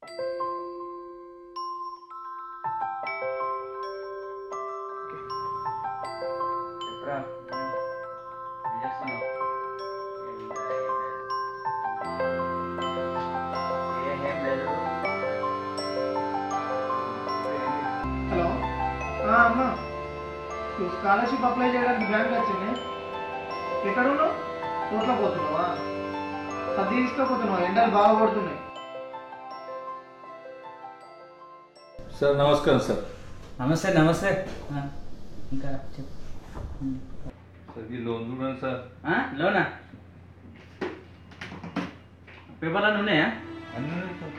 చెప్పరా ఏం చేస్తున్నావు ఏం లేదు హలో ఆ, అమ్మా నువ్వు స్కాలర్షిప్ అప్లై చేయడానికి బ్యాంక్ వచ్చింది ఎక్కడ ఉన్నావు కోట్లో పోతున్నావా సర్ది తీసుకోపోతున్నావా ఎండలు బాగా పడుతున్నాయి సార్ నమస్కారం సార్ నమస్తే నమస్తే ఆ, ఇంకా చెప్పు సార్ ఈ లోన్ చూడండి సార్ ఆ, లోనా పేపర్లు ఉన్నాయా అన్నీ ఉన్నాయి సార్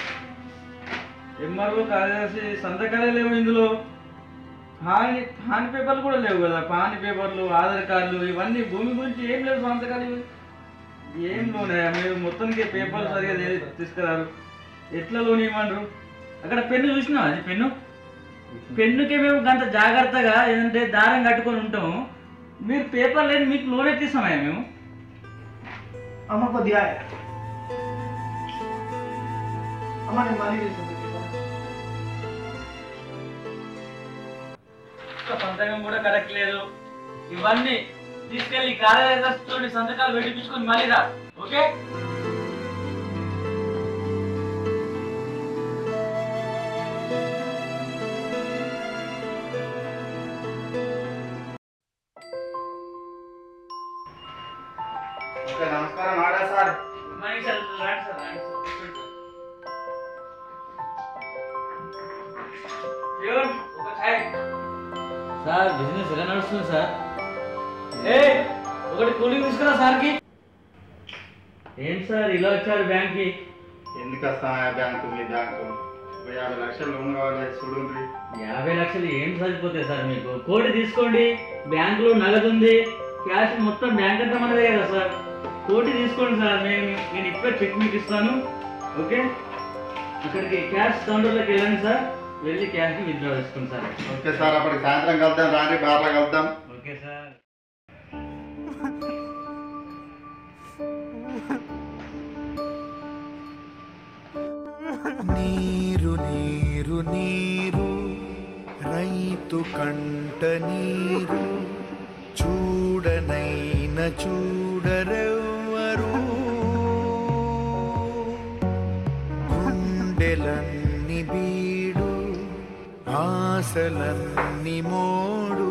ఎంఆర్ఓ కార్యదర్శి సంతకాలే లేవు ఇందులో హాని హాని పేపర్లు కూడా లేవు కదా పాని పేపర్లు ఆధార్ కార్డులు ఇవన్నీ భూమి గురించి ఏం లేవు సంతకాలు ఇవి. ఏం లోనే మీరు మొత్తానికి పేపర్లు సరిగా తీ- తీసుకురారు ఎట్లా లోన్ ఇవ్వమంటారు అక్కడ పెన్ను చూసినావా అది పెన్ను పెన్నుకే మేము గంట జాగ్రత్తగా ఏంటంటే దారం కట్టుకొని ఉంటాము మీరు పేపర్ లేని మీకు లోన్ ఎత్తిస్తామయ్యా మేము అమ్మ కొద్దిగా అమ్మ నేను మళ్ళీ చేస్తాను ఒక్క సంతకం కూడా కరెక్ట్ లేదు ఇవన్నీ తీసుకెళ్లి కార్యదర్శితో సంతకాలు పెట్టించుకొని మళ్ళీ రా ఓకే ఓకే నమస్కారం ఆడా సార్ మరి సార్ రండి సార్ రండి సార్ కూర్చోండి సార్. ప్యూన్, ఒక ఛాయ్. సార్ బిజినెస్ ఎలా నడుస్తుంది సార్ ఏ ఒకటి కూలింగ్ తీసుకురా సార్కి ఏంటి సార్ ఇలా వచ్చారు బ్యాంక్కి ఎందుకు వస్తామా బ్యాంకు మీ బ్యాంకు ఒక యాభై లక్షలు లోన్ కావాలి చూడండి యాభై లక్షలు ఏం సరిపోతాయి సార్ మీకు కోటి తీసుకోండి బ్యాంకులో నగదు ఉంది క్యాష్ మొత్తం బ్యాంక్ అంతా మనదే కదా సార్ కోటి తీసుకోండి సార్ నేను నేను ఇప్పుడే చెక్ మీకు ఇస్తాను ఓకే అక్కడికి క్యాష్ కౌంటర్లోకి వెళ్ళండి సార్ వెళ్ళి క్యాష్ విత్డ్రా చేసుకోండి సార్ ఓకే సార్ అప్పటికి సాయంత్రం కలుద్దాం రాండి బార్లో కలుద్దాం ఓకే సార్ నీరు నీరు నీరు రైతు కంట నీరు చూడనైన చూడరెవ్వరు గుండెలన్ని బీడు ఆశలన్ని మోడు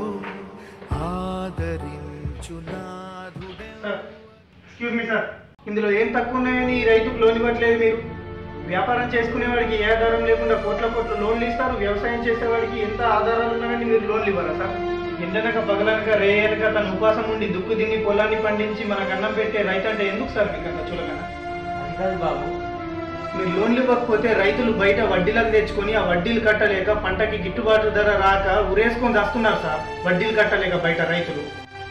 ఆదరించు నాథుడే ఎక్స్క్యూజ్ మీ సార్ ఇందులో ఏం తక్కువ ఉన్నాయని ఈ రైతుకు లోన్ ఇవ్వట్లేదు మీరు వ్యాపారం చేసుకునేవాడికి ఏ ఆధారం లేకుండా కోట్ల కోట్ల లోన్లు ఇస్తారు వ్యవసాయం చేసేవాడికి ఎంత ఆధారాలు ఉన్నాయని మీరు లోన్లు ఇవ్వరా సార్ ఎండనక పగలనక రేయనక తన ఉపాసం ఉండి దుక్కు దిన్ని పొలాన్ని పండించి మనకు అన్నం పెట్టే రైతు అంటే ఎందుకు సార్ మీకు అంత చులకన అది కాదు బాబు మీరు లోన్లు ఇవ్వకపోతే రైతులు బయట వడ్డీలకు తెచ్చుకొని ఆ వడ్డీలు కట్టలేక పంటకి గిట్టుబాటు ధర రాక ఉరేసుకొని వస్తున్నారు సార్ వడ్డీలు కట్టలేక బయట రైతులు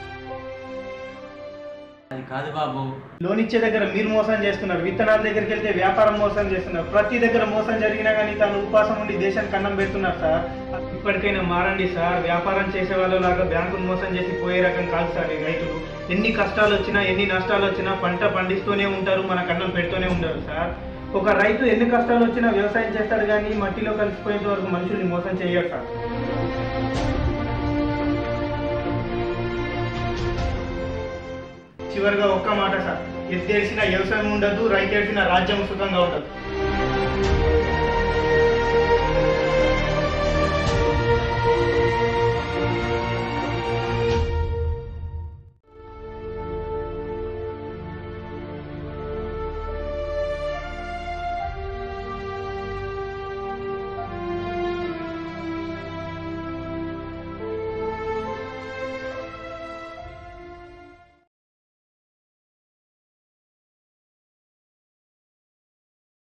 అది కాదు బాబు లోన్ ఇచ్చే దగ్గర మీరు మోసం చేస్తున్నారు విత్తనాల దగ్గరికి వెళ్తే వ్యాపారం మోసం చేస్తున్నారు ప్రతి దగ్గర మోసం జరిగినా కానీ తను ఉపాసం ఉండి దేశానికి అన్నం పెడుతున్నారు సార్ ఇప్పటికైనా మారండి సార్ వ్యాపారం చేసే వాళ్ళలాగా బ్యాంకును మోసం చేసి పోయే రకం కాదు సార్ ఈ రైతులు ఎన్ని కష్టాలు వచ్చినా ఎన్ని నష్టాలు వచ్చినా పంట పండిస్తూనే ఉంటారు మనకు అన్నం పెడుతూనే ఉంటారు సార్ ఒక రైతు ఎన్ని కష్టాలు వచ్చినా వ్యవసాయం చేస్తాడు కానీ మట్టిలో కలిసిపోయేంత వరకు మనుషుల్ని మోసం చేయరు సార్ చివరిగా ఒక్క మాట సార్ ఎత్తేసిన వ్యవసాయం ఉండదు రైతు ఏడ్చిన రాజ్యం సుఖంగా ఉండదు